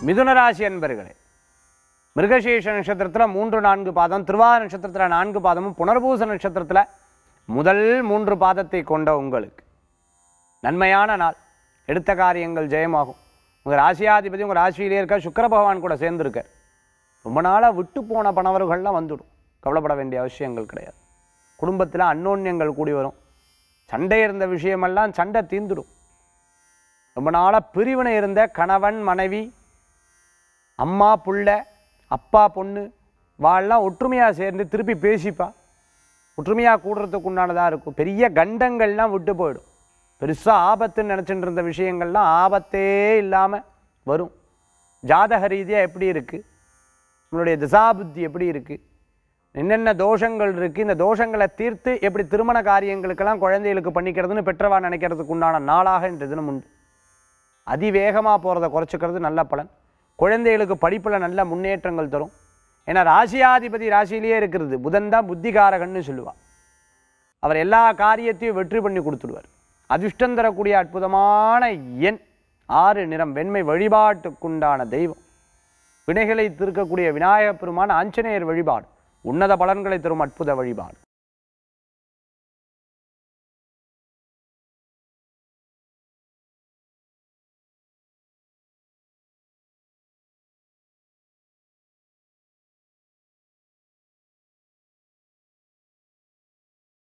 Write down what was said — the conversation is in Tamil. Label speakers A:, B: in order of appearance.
A: மிதுன ராசி அன்பர்களே மிருகசீஷ நட்சத்திரத்தில் மூன்று நான்கு பாதம் திருவாத நட்சத்திரத்தில் நான்கு பாதமும் புனர்பூச நட்சத்திரத்தில் முதல் மூன்று பாதத்தை கொண்ட உங்களுக்கு நன்மையான நாள் எடுத்த காரியங்கள் ஜெயமாகும் உங்கள் ராசியாதிபதி உங்கள் ராசியிலே இருக்க சுக்கிர பகவான் கூட சேர்ந்துருக்கார் ரொம்ப நாளாக விட்டு போன பணவர்கள்லாம் வந்துடும் கவலைப்பட வேண்டிய அவசியங்கள் கிடையாது குடும்பத்தில் அன்னோன்யங்கள் கூடி வரும் சண்டை இருந்த விஷயமெல்லாம் சண்டை தீர்ந்துடும் ரொம்ப நாளாக பிரிவினை இருந்த கணவன் மனைவி அம்மா புள்ள அப்பா பொண்ணு வாள்லாம் ஒற்றுமையாக சேர்ந்து திருப்பி பேசிப்பா ஒற்றுமையாக கூடுறதுக்கு உண்டானதாக இருக்கும் பெரிய கண்டங்கள்லாம் விட்டு போயிடும் பெருசாக ஆபத்துன்னு நினச்சிட்டு இருந்த விஷயங்கள்லாம் ஆபத்தே இல்லாமல் வரும் ஜாதக ரீதியாக எப்படி இருக்குது உங்களுடைய திசாபுத்தி எப்படி இருக்குது என்னென்ன தோஷங்கள் இருக்குது இந்த தோஷங்களை தீர்த்து எப்படி திருமண காரியங்களுக்கெல்லாம் குழந்தைகளுக்கு பண்ணிக்கிறதுன்னு பெற்றவா நினைக்கிறதுக்கு உண்டான நாளாக இன்று தினம் உண்டு அதிவேகமாக போகிறத குறைச்சிக்கிறது நல்ல பலன் குழந்தைகளுக்கு படிப்பில் நல்ல முன்னேற்றங்கள் தரும் ஏன்னா ராசியாதிபதி ராசியிலேயே இருக்கிறது புதன் தான் புத்திகாரகன்னு சொல்லுவாள் அவர் எல்லா காரியத்தையும் வெற்றி பண்ணி கொடுத்துடுவார் அதிர்ஷ்டம் தரக்கூடிய அற்புதமான எண் ஆறு நிறம் வெண்மை வழிபாட்டுக்குண்டான தெய்வம் வினைகளை தீர்க்கக்கூடிய விநாயகப் பெருமான் ஆஞ்சநேயர் வழிபாடு உன்னத பலன்களை தரும் அற்புத வழிபாடு